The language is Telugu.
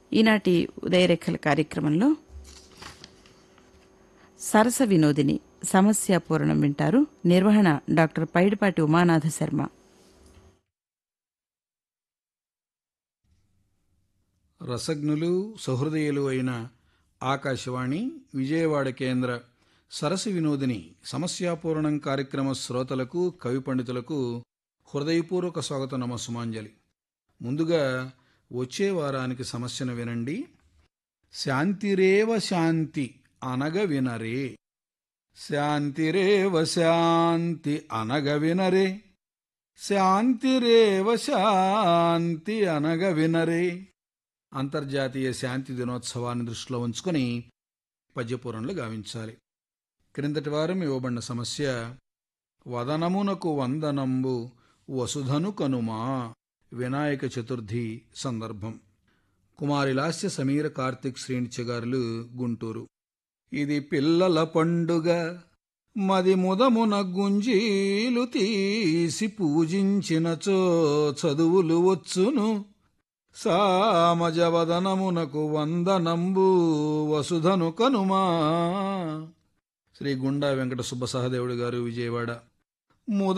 ఈనాటి ఉదయరేఖల కార్యక్రమంలో సరస వినోదిని సమస్య పూరణం వింటారు నిర్వహణ డాక్టర్ పైడిపాటి ఉమానాథ శర్మ రసజ్ఞులు సహృదయులు అయిన ఆకాశవాణి విజయవాడ కేంద్ర సరసి వినోదిని సమస్యాపూరణం కార్యక్రమ శ్రోతలకు కవి పండితులకు హృదయపూర్వక స్వాగత నమస్సుమాంజలి ముందుగా వచ్చే వారానికి సమస్యను వినండి శాంతిరేవ శాంతి అనగ వినరే శాంతిరేవ శాంతి అనగ వినరే శాంతిరేవ శాంతి అనగ వినరే అంతర్జాతీయ శాంతి దినోత్సవాన్ని దృష్టిలో ఉంచుకొని పద్యపూరంలో గావించాలి క్రిందటి వారం ఇవ్వబడిన సమస్య వదనమునకు వందనంబు వసుధను కనుమా వినాయక చతుర్థి సందర్భం కుమారి లాస్య సమీర కార్తిక్ శ్రేణిచగారులు గుంటూరు ఇది పిల్లల పండుగ మది ముదమున గుంజీలు తీసి పూజించినచో చదువులు వచ్చును సామజవదనమునకు వందనంబు వసుధను కనుమా శ్రీ గుండా వెంకట సుబ్బసహదేవుడు గారు విజయవాడ ముద